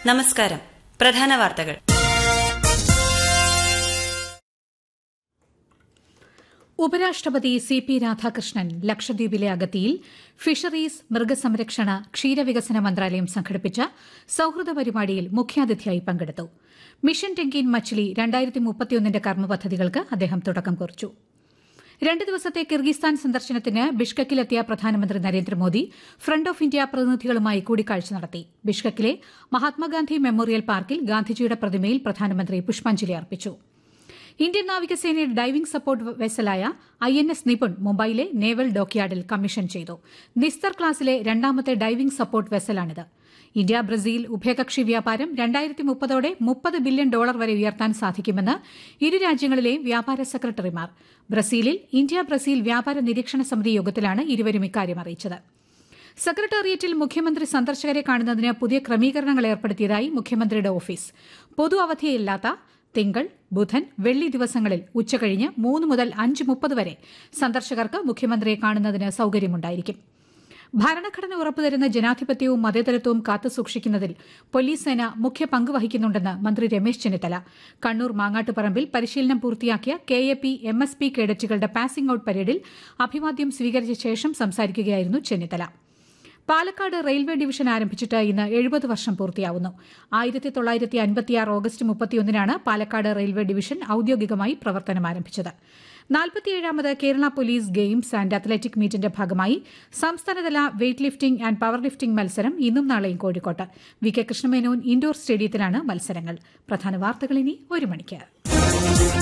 നമസ്കാരം പ്രധാന വാർത്തകൾ ഉപരാഷ്ട്രപതി സി പി രാധാകൃഷ്ണൻ ലക്ഷദ്വീപിലെ അഗത്തിയിൽ ഫിഷറീസ് മൃഗസംരക്ഷണ ക്ഷീരവികസന മന്ത്രാലയം സംഘടിപ്പിച്ച സൌഹൃദ പരിപാടിയിൽ മുഖ്യാതിഥിയായി പങ്കെടുത്തു മിഷൻ ടെങ്കിൻ മച്ചിലി രണ്ടായിരത്തി മുപ്പത്തിയൊന്നിന്റെ കർമ്മപദ്ധതികൾക്ക് അദ്ദേഹം തുടക്കം കുറിച്ചു രണ്ട് ദിവസത്തെ കിർഗിസ്ഥാൻ സന്ദർശനത്തിന് ബിഷ്കക്കിലെത്തിയ പ്രധാനമന്ത്രി നരേന്ദ്രമോദി ഫ്രണ്ട് ഓഫ് ഇന്ത്യ പ്രതിനിധികളുമായി കൂടിക്കാഴ്ച നടത്തി ബിഷ്കക്കിലെ മഹാത്മാഗാന്ധി മെമ്മോറിയൽ പാർക്കിൽ ഗാന്ധിജിയുടെ പ്രതിമയിൽ പ്രധാനമന്ത്രി പുഷ്പാഞ്ജലി അർപ്പിച്ചു ഇന്ത്യൻ നാവികസേനയുടെ ഡൈവിംഗ് സപ്പോർട്ട് വെസലായ ഐ എൻ എസ് നിപുൺ മുംബൈയിലെ നേവൽ ഡോക്യാർഡിൽ കമ്മീഷൻ ചെയ്തു നിസ്തർ ക്ലാസിലെ രണ്ടാമത്തെ ഡൈവിംഗ് സപ്പോർട്ട് വെസലാണിത് ഇന്ത്യ ബ്രസീൽ ഉഭയകക്ഷി വ്യാപാരം രണ്ടായിരത്തി മുപ്പതോടെ മുപ്പത് ബില്യൺ ഡോളർ വരെ ഉയർത്താൻ സാധിക്കുമെന്ന് ഇരു രാജ്യങ്ങളിലെയും വ്യാപാര സെക്രട്ടറിമാർ ബ്രസീലിൽ ഇന്ത്യ ബ്രസീൽ വ്യാപാര നിരീക്ഷണ സമിതി യോഗത്തിലാണ് ഇരുവരും ഇക്കാര്യം അറിയിച്ചത് സെക്രട്ടേറിയറ്റിൽ മുഖ്യമന്ത്രി സന്ദർശകരെ കാണുന്നതിന് പുതിയ ക്രമീകരണങ്ങൾ ഏർപ്പെടുത്തിയതായി മുഖ്യമന്ത്രിയുടെ ഓഫീസ് പൊതു അവധിയില്ലാത്ത തിങ്കൾ ബുധൻ വെള്ളി ദിവസങ്ങളിൽ ഉച്ചകഴിഞ്ഞ് മൂന്ന് മുതൽ അഞ്ച് മുപ്പത് വരെ സന്ദർശകർക്ക് മുഖ്യമന്ത്രിയെ കാണുന്നതിന് സൌകര്യമുണ്ടായിരിക്കും ഭരണഘടന ഉറപ്പുതരുന്ന ജനാധിപത്യവും മതേതരത്വവും കാത്തുസൂക്ഷിക്കുന്നതിൽ പോലീസ് സേന മുഖ്യ പങ്ക് വഹിക്കുന്നുണ്ടെന്ന് മന്ത്രി രമേശ് ചെന്നിത്തല കണ്ണൂർ മാങ്ങാട്ടുപറമ്പിൽ പരിശീലനം പൂർത്തിയാക്കിയ K A P M S P കേഡറ്റുകളുടെ പാസിംഗ് ഔട്ട് പരേഡിൽ അഭിവാദ്യം സ്വീകരിച്ച ശേഷം സംസാരിക്കുകയായിരുന്നു ചെന്നിത്തല പാലക്കാട് റെയിൽവേ ഡിവിഷൻ ആരംഭിച്ചിട്ട് ഇന്ന് എഴുപത് വർഷം പൂർത്തിയാവുന്നു ആയിരത്തി തൊള്ളായിരത്തി അൻപത്തിയാറ് ഓഗസ്റ്റ് മുപ്പത്തിയൊന്നിനാണ് പാലക്കാട് റെയിൽവേ ഡിവിഷൻ ഔദ്യോഗികമായി പ്രവർത്തനം ആരംഭിച്ചത് നാൽപ്പത്തിയേഴാമത് Kerala police games and athletic മീറ്റിന്റെ ഭാഗമായി സംസ്ഥാനതല weightlifting and powerlifting മത്സരം ഇന്നും നാളെയും കോഴിക്കോട്ട് വി കെ കൃഷ്ണമേനോൻ ഇൻഡോർ സ്റ്റേഡിയത്തിലാണ് മത്സരങ്ങൾ പ്രധാന വാർത്തകൾ ഇനി ഒരു മണിക്ക്